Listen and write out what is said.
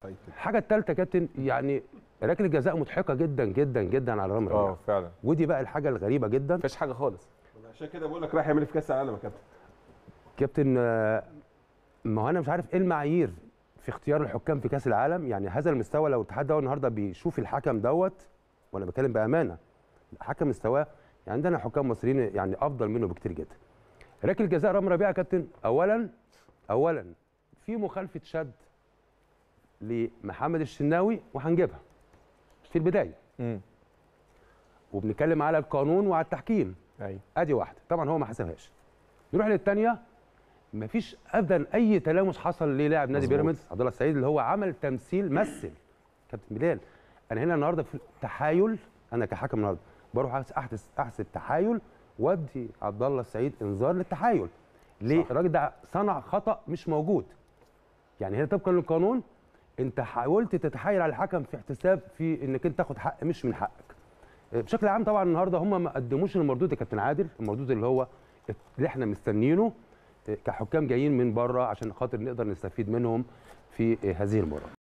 الحاجه الثالثه يا كابتن يعني ركله جزاء مضحكه جدا جدا جدا على رامي اه ربيعه فعلا ودي بقى الحاجه الغريبه جدا مفيش حاجه خالص عشان كده بقول لك رايح يعمل إيه في كاس العالم يا كابتن كابتن آه، ما هو انا مش عارف ايه المعايير في اختيار الحكام في كاس العالم يعني هذا المستوى لو الاتحاد ده النهارده بيشوف الحكم دوت وانا بتكلم بامانه حكم مستواه يعني عندنا حكام مصريين يعني افضل منه بكتير جدا ركله جزاء رامي ربيعه يا كابتن اولا اولا في مخالفه شد لمحمد الشناوي وهنجيبها في البدايه امم وبنتكلم على القانون وعلى التحكيم ايوه ادي واحده طبعا هو ما حسبهاش نروح للثانيه مفيش ابدا اي تلامس حصل للاعب نادي مظبوط. بيراميدز عبد الله السعيد اللي هو عمل تمثيل مثل كابتن بلال انا هنا النهارده في تحايل انا كحكم النهارده بروح احدث احسب تحايل وادي عبد الله السعيد انذار للتحايل ليه صح. الراجل ده صنع خطا مش موجود يعني هنا طبقا للقانون انت حاولت تتحايل على الحكم في احتساب في انك انت تاخد حق مش من حقك بشكل عام طبعا النهارده هم ما قدموش المردود يا كابتن عادل المردود اللي هو اللي احنا مستنيينه كحكام جايين من بره عشان خاطر نقدر نستفيد منهم في هذه المباراه